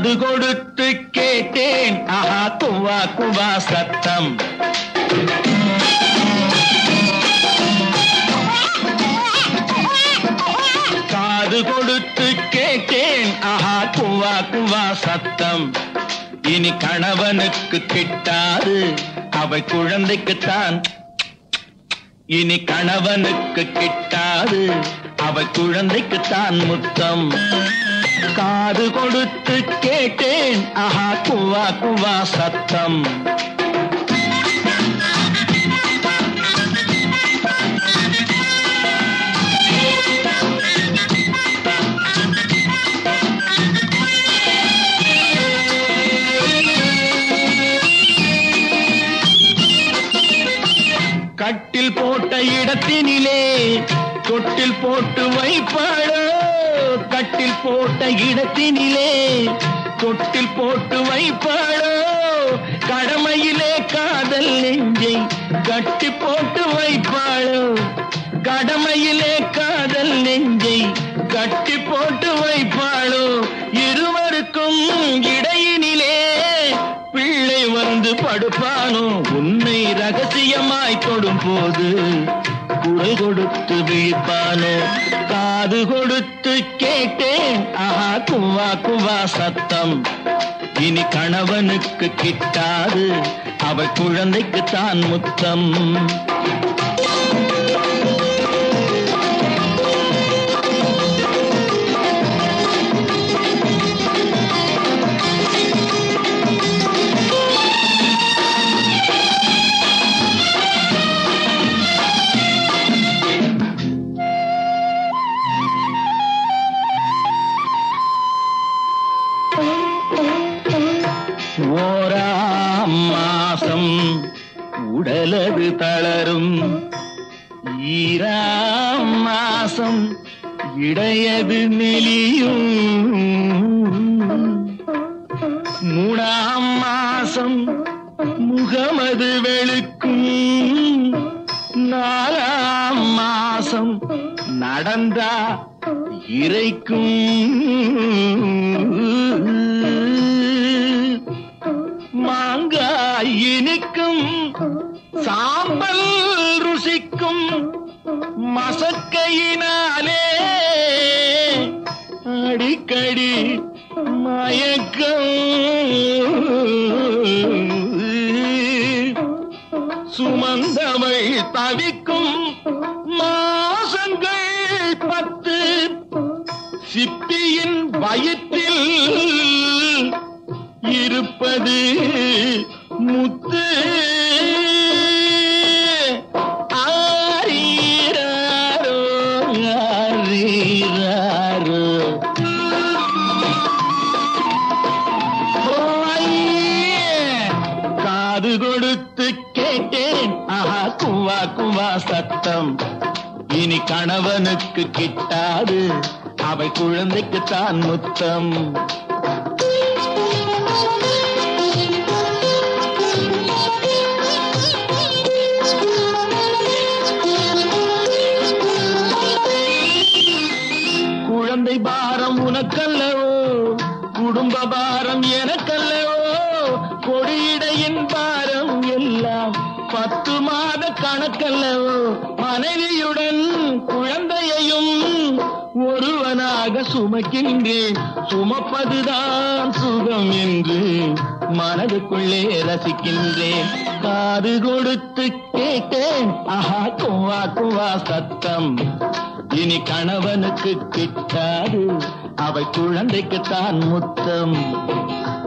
காது கொடுத்து கேட்டேன் ஆஹா குவா குவா சத்தம் காது கொடுத்து கேட்டேன் ஆஹா குவா குவா சத்தம் இனி கணவனுக்கு கிட்டாது அவை குழந்தைக்குத்தான் இனி கணவனுக்கு கிட்டாது அவை குழந்தைக்குத்தான் முத்தம் காது கொடுத்து கேட்டேன் ஆஹா குவா குவா சத்தம் கட்டில் போட்ட இடத்தினிலே தொட்டில் போட்டு வைப்பாளோ கட்டில் போட்ட இடத்தினிலே தொட்டில் போட்டு வைப்பாளோ கடமையிலே காதல் நெஞ்சை கட்டி போட்டு வைப்பாளோ கடமையிலே காதல் நெஞ்சை கட்டி போட்டு வைப்பாளோ இருவருக்கும் இடையினிலே பிள்ளை வந்து படுப்பானோ உன்னை ரகசியமாய் தொடும் போது குரல் கொடுத்து விழிப்பானோ காது கொடுத்து கேட்டேன் ஆஹா குவா குவா சத்தம் இனி கணவனுக்கு கிட்டாது அவ குழந்தைக்கு தான் முத்தம் ஓராம் மாசம் உடலது தளரும் ஈராம் மாசம் இடையது நெலியும் மூணாம் மாசம் முகமது வெளுக்கும் நாலாம் மாசம் நடந்தா இறைக்கும் மாங்காய் இனிக்கும் சாம்பல் ருசிக்கும் மசக்கையினாலே அடிக்கடி மயக்கம் சுமந்தவள் தவிக்கும் மாசங்கள் பத்து சிப்பியின் வயிற்றில் இருப்பது முத்து ஆரீராரோ, ஆரீராரோ. ஓய்யே, காது கொடுத்து கேட்டேன் ஆஹா குவா குவா சத்தம் இனி கணவனுக்கு கிட்டாது அவை குழந்தைக்குத்தான் முத்தம் குழந்தை பாரம் உனக்கல்லவோ குடும்ப பாரம் எனக்கல்லவோ கொடியிடையின் பாரம் எல்லாம் பத்து மாத கணக்கல்லவோ மனைவியுடன் குழந்தையையும் ஒருவனாக சுமக்கின்றேன் சுமப்பதுதான் சுகம் என்று மனதுக்குள்ளே ரசிக்கின்றேன் காது கொடுத்து கேட்டேன் ஆஹா குவா குவா சத்தம் இனி கணவனுக்கு கிட்டாது அவை குழந்தைக்குத்தான் முத்தம்